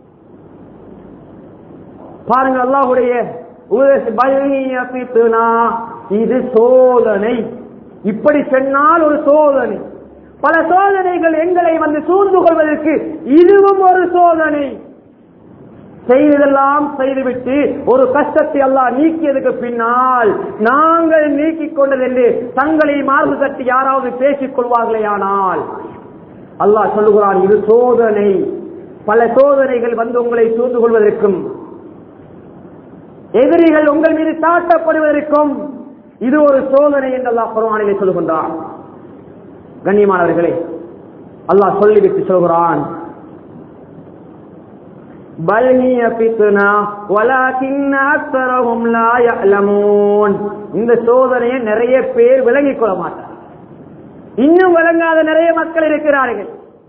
பாருங்க அல்லாஹுடைய உபதேச- பையப்பித்துனா, இது சோதனை இப்படி சொன்னால் ஒரு சோதனை பல சோதனைகள் எங்களை வந்து சூழ்ந்து கொள்வதற்கு இதுவும் ஒரு சோதனை செய்ததெல்லாம் செய்துவிட்டு ஒரு கஷ்டத்தை அல்லாஹ் நீக்கியதுக்கு பின்னால் நாங்கள் நீக்கிக் கொண்டது என்று தங்களை மார்பு தட்டி யாராவது பேசிக் கொள்வார்களேயானால் அல்லாஹ் சொல்லுகிறான் இது சோதனை பல சோதனைகள் வந்து உங்களை சூழ்ந்து கொள்வதற்கும் எதிரிகள் உங்கள் மீது தாட்டப்படுவதற்கும் இது ஒரு சோதனை என்று அல்லாஹ் குர்ஆனிலே சொல்லுகின்றான் கண்ணியமானவர்களே அல்லாஹ் சொல்லிவிட்டு சொல்கிறான் بل هي فتنة ولكن أكثرهم لا يعلمون இந்த சோதனையை நிறைய பேர் விளங்கிக் கொள்ள மாட்டார் இன்னும் விளங்காத நிறைய மக்கள் இருக்கிறார்கள்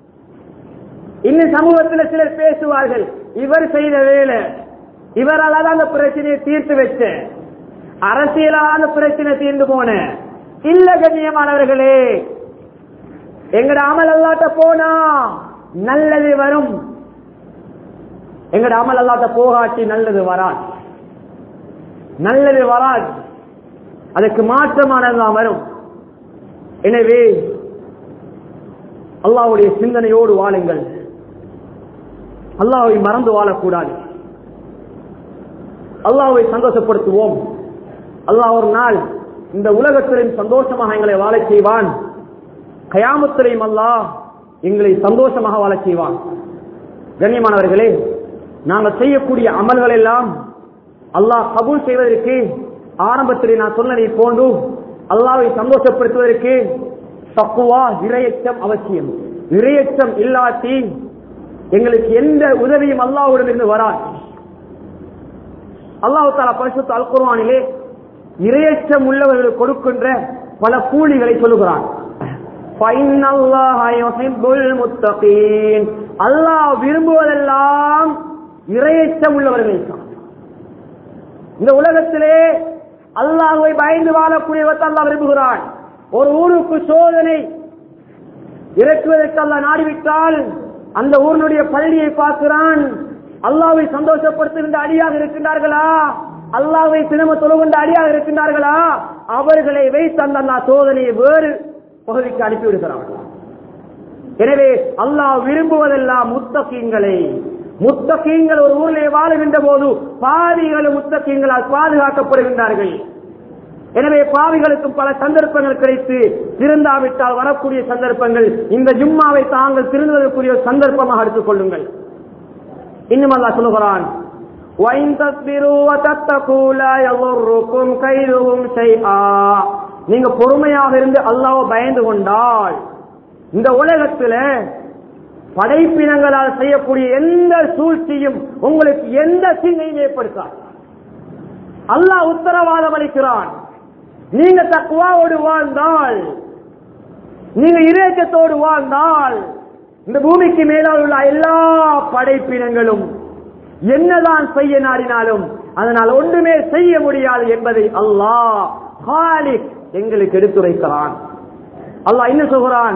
இன்னும் சமூகத்தில் சிலர் பேசுவார்கள் இவர் செய்த வேலை இவரால் தான் அந்த பிரச்சனையை தீர்த்து வச்ச அரசியலால் அந்த பிரச்சனை தீர்ந்து போன இல்ல கண்ணியமானவர்களே எங்கட அமல் அல்லாட்ட போனா நல்லது வரும் எங்கட அமல் அல்லாட்ட போகாட்டி நல்லது வராது நல்லது வராது அதுக்கு மாற்றமானதுதான் வரும் எனவே அல்லாஹ்வுடைய சிந்தனையோடு வாழுங்கள் அல்லாஹ்வை மறந்து வாழக்கூடாது அல்லாஹ்வை சந்தோஷப்படுத்துவோம் அல்லாஹ் ஒரு நாள் இந்த உலகத்திலையும் சந்தோஷமாக எங்களை வாழச் செய்வான் கயாமத்திலையும் அல்லாஹ் எங்களை சந்தோஷமாக வாழச் செய்வான் கண்ணியமானவர்களே நாங்கள் செய்யக்கூடிய அமல்கள் எல்லாம் அல்லாஹ் கபூல் செய்வதற்கு ஆரம்பத்தில் நான் சொன்னதை போன்று அல்லாஹ்வை சந்தோஷப்படுத்துவதற்கு தக்குவா இரையச்சம் அவசியம் இரையச்சம் இல்லாட்டி எங்களுக்கு எந்த உதவியும் அல்லாஹ்விடம் இருந்து வராது அல்லாஹு தாலா பரிசுத்த அல் குர்ஆனிலே இரையச்சம் உள்ளவர்களுக்கு கொடுக்கின்ற பல கூலிகளை சொல்லுகிறான் فَإِنَّ اللَّهَ يُحِبُّ الْمُتَّقِينَ அல்லாஹ் விரும்புவதெல்லாம் இரையச்சம் உள்ளவர்களை தான் இந்த உலகத்திலே அல்லாஹ்வை பயந்து வாழக்கூடியவத்தை அல்லாஹ் விரும்புகிறான் ஒரு ஊருக்கு சோதனை இறக்குவதற்கு அல்லாஹ் நாடிவிட்டால் அந்த ஊரினுடைய பள்ளியை பார்க்கிறான் அல்லாவை சந்தோஷப்படுத்துகின்ற அடியாக இருக்கின்றார்களா அல்லாவை சினம தொழுகின்ற அடியாக இருக்கின்றார்களா அவர்களை வைத்து அந்த அல்லாஹ் சோதனையை வேறு பகுதிக்கு அனுப்பிவிடுகிறான் எனவே அல்லாஹ் விரும்புவதெல்லாம் முத்தகீங்களை முத்தகீங்கள் ஒரு ஊரிலே வாழுகின்ற போது பாவிகளும் முத்தகீங்களால் பாதுகாக்கப்படுகின்றார்கள் எனவே பாவிகளுக்கும் பல சந்தர்ப்பங்கள் கிடைத்து திருந்தாவிட்டால் வரக்கூடிய சந்தர்ப்பங்கள் இந்த ஜும்மாவை தாங்கள் திருந்துவதற்குரிய ஒரு சந்தர்ப்பமாக எடுத்துக் கொள்ளுங்கள் இன்னும் அல்லாஹ் சொல்லுகிறான் وَإِن تَصْبِرُوا وَتَتَّقُوا لَا يَضُرُّكُمْ كَيْدُهُمْ شَيْئًا நீங்க பொறுமையாக இருந்து அல்லாஹ்வை பயந்து கொண்டால் இந்த உலகத்துல படைப்பினங்களால் செய்யக்கூடிய எந்த சூழ்ச்சியும் உங்களுக்கு எந்த தீங்கையும் ஏற்படுத்தாது அல்லாஹ் உத்தரவாதம் அளிக்கிறான் நீங்க தக்குவாவோடு வாழ்ந்தால் நீங்க இறைச்சத்தோடு வாழ்ந்தால் இந்த பூமிக்கு மேலால் உள்ள எல்லா படைப்பினங்களும் என்னதான் செய்ய நாடினாலும் அதனால் ஒன்றுமே செய்ய முடியாது என்பதை அல்லாஹ் ஹாலிக் எங்களுக்கு எடுத்துரைக்கிறான் அல்லாஹ் என்ன சொல்கிறான்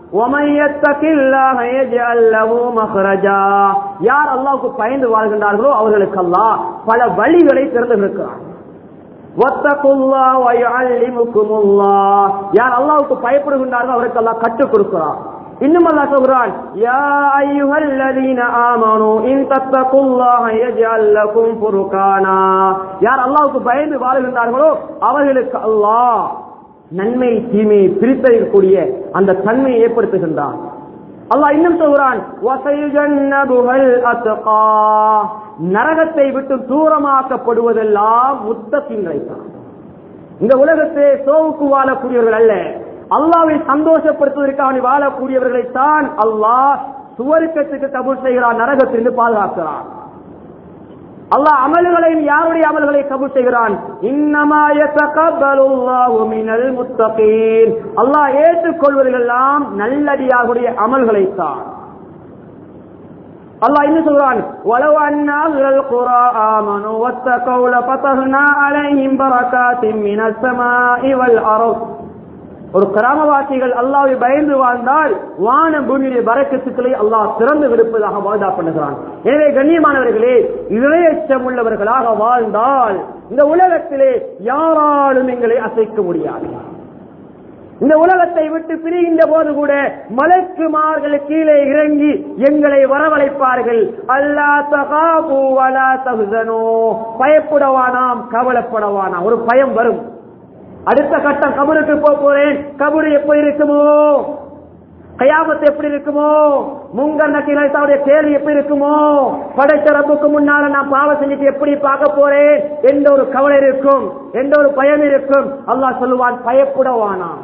وَمَن يَتَّقِ اللَّهَ يَجْعَل لَّهُ مَخْرَجًا யார் அல்லாஹ்வுக்கு பயந்து வாழ்கின்றார்களோ அவர்களுக்கு அல்லாஹ் பல வழிகளை திறந்திருக்கிறான் வத்தகுல்லாஹ் வயஅல்லிமுக்குமுல்லாஹ் யார் அல்லாஹ்வுக்கு பயப்படுகின்றார்களோ அவருக்கு அல்லாஹ் கற்றுக் கொடுக்கிறான் இன்னும் அல்லாஹ் சொல்கிறான் யா அய்யுஹல்லதீன ஆமனூ இன் தத்தகுல்லாஹ யஜ்அல் லகும் ஃபுர்கானா யார் அல்லாஹ்வுக்கு பயந்து வாழுகின்றார்களோ அவர்களுக்கு அல்லாஹ் நன்மை தீமையை பிரித்தறியக்கூடிய அந்த தன்மையை ஏற்படுத்துகின்றான் அல்லாஹ் இன்னும் சொல்கிறான் வசயுஜன்னபுஹல் அத்கா நரகத்தை விட்டு தூரமாக்கப்படுவதெல்லாம் முத்தகிங்களை தான் இந்த உலகத்தை சோவுக்கு வாழக்கூடியவர்கள் அல்ல அல்லாவை சந்தோஷப்படுத்துவதற்காக வாழக்கூடியவர்களை தான் அல்லாஹ் சுவருக்கத்துக்கு கபூல் செய்கிறான் நரகத்திலிருந்து பாதுகாக்கிறான் அல்லாஹ் அமல்களையும் யாருடைய அமல்களை கபூல் செய்கிறான் இன்னமா யதகப்பலுல்லாஹு மினல் முத்தகீன் அல்லாஹ் ஏற்றுக்கொள்வதெல்லாம் நல்லடியாருடைய அமல்களை தான் அல்லாஹ் இன்னும் சொல்றான் வலவ் அன்னா அஹ்லல் குரா ஆமனு வத்தகௌ லஃபதஹ்னா அலைஹிம் பரகாத்தின் மினஸ் ஸமாஇ வல் அர்த் ஒரு கிராமவாசிகள் அல்லாவை பயந்து வாழ்ந்தால் வான பூமியுடைய பறக்கத்துக்களை அல்லாஹ் திறந்து விடுப்பதாக வாதா பண்ணுகிறான் எனவே கண்ணியமானவர்களே இளையச்சம் உள்ளவர்களாக வாழ்ந்தால் இந்த உலகத்திலே யாராலும் எங்களை அசைக்க முடியாது இந்த உலகத்தை விட்டு பிரிகின்ற போது கூட மலக்குமார்கள் கீழே இறங்கி எங்களை வரவழைப்பார்கள் அல்லா தகாபு வலா தகுதனோ பயப்படவானாம் கவலைப்படவானாம் ஒரு பயம் வரும் அடுத்த கட்டம் கபருக்கு போக போறேன் கபரு எப்ப இருக்குமோ கயாமத்து எப்படி இருக்குமோ முங்கர் நக்கினுடைய கேள்வி எப்படி இருக்குமோ படைச்ச ரப்புக்கு முன்னால நான் பாவம் செஞ்சுட்டு எப்படி பார்க்க போறேன் எந்த ஒரு கவலை இருக்கும் எந்த ஒரு பயம் இருக்கும் அல்லாஹ் சொல்லுவான் பயப்படவானாம்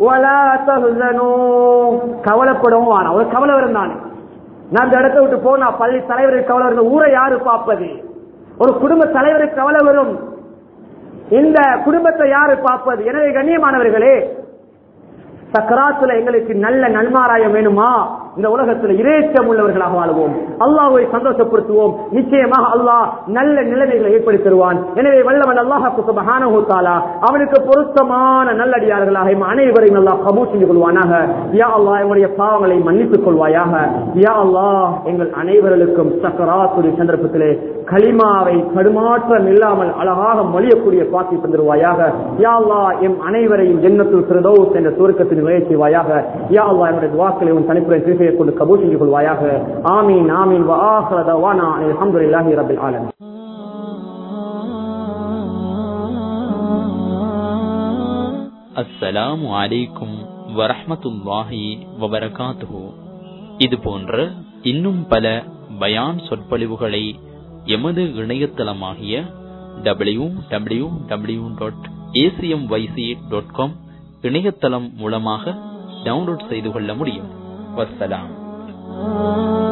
கவலைப்படவும் வானா ஒரு கவலை வரும் தானே நான் இந்த இடத்த விட்டு போனா பள்ளி தலைவருக்கு கவலை வரும் ஊரை யாரு பார்ப்பது ஒரு குடும்ப தலைவருக்கு கவலை வரும் இந்த குடும்பத்தை யாரு பார்ப்பது எனவே கண்ணியமானவர்களே சக்கராத்துல எங்களுக்கு நல்ல நன்மாராயம் வேணுமா இந்த உலகத்துல இறைச்சம் உள்ளவர்களாக வாழ்வோம் அல்லாஹ்வை சந்தோஷப்படுத்துவோம் நிச்சயமாக அல்லாஹ் நல்ல நிலைமைகளை ஏற்படுத்தி தருவான் எனவே வல்லவன் அல்லாஹாக்கு சுபஹானஹு தஆலா அவனுக்கு பொருத்தமான நல்லடியார்களாக இம் அனைவரையும் அல்லாஹ் கபூல் செஞ்சு கொள்வானாக யா அல்லாஹ் எங்களுடைய பாவங்களை மன்னித்துக் கொள்வாயாக யா அல்லாஹ் எங்கள் அனைவர்களுக்கும் சக்கராத்துடைய சந்தர்ப்பத்திலே களிமாவை தடுமாற்றம் இல்லாமல் அழகாக மொழியக்கூடிய பாக்கி தந்துருவாயாக யா அல்லாஹ் எம் அனைவரையும் ஜன்னத்துல் ஃபிர்தௌஸ் என்ற சுருக்கத்தில் நிலைய செய்வாயாக யா அல்லாஹ் என்னுடைய துவாக்களை உன் தனிப்புரை திருப்பையை கொண்டு கபூல் செஞ்சு கொள்வாயாக ஆமீன் ஆமீன் வ ஆஹிர தவானா அல்ஹம்துலில்லாஹி ரப்பில் ஆலமீன் அஸ்ஸலாமு அலைக்கும் வரஹ்மத்துல்லாஹி வபரகாத்துஹு இது போன்ற இன்னும் பல பயான் சொற்பொழிவுகளை எமது இணையதளமாகிய W W W dot ACM YC dot com இணையதளம் மூலமாக டவுன்லோட் செய்து கொள்ள முடியும் வஸ்ஸலாம்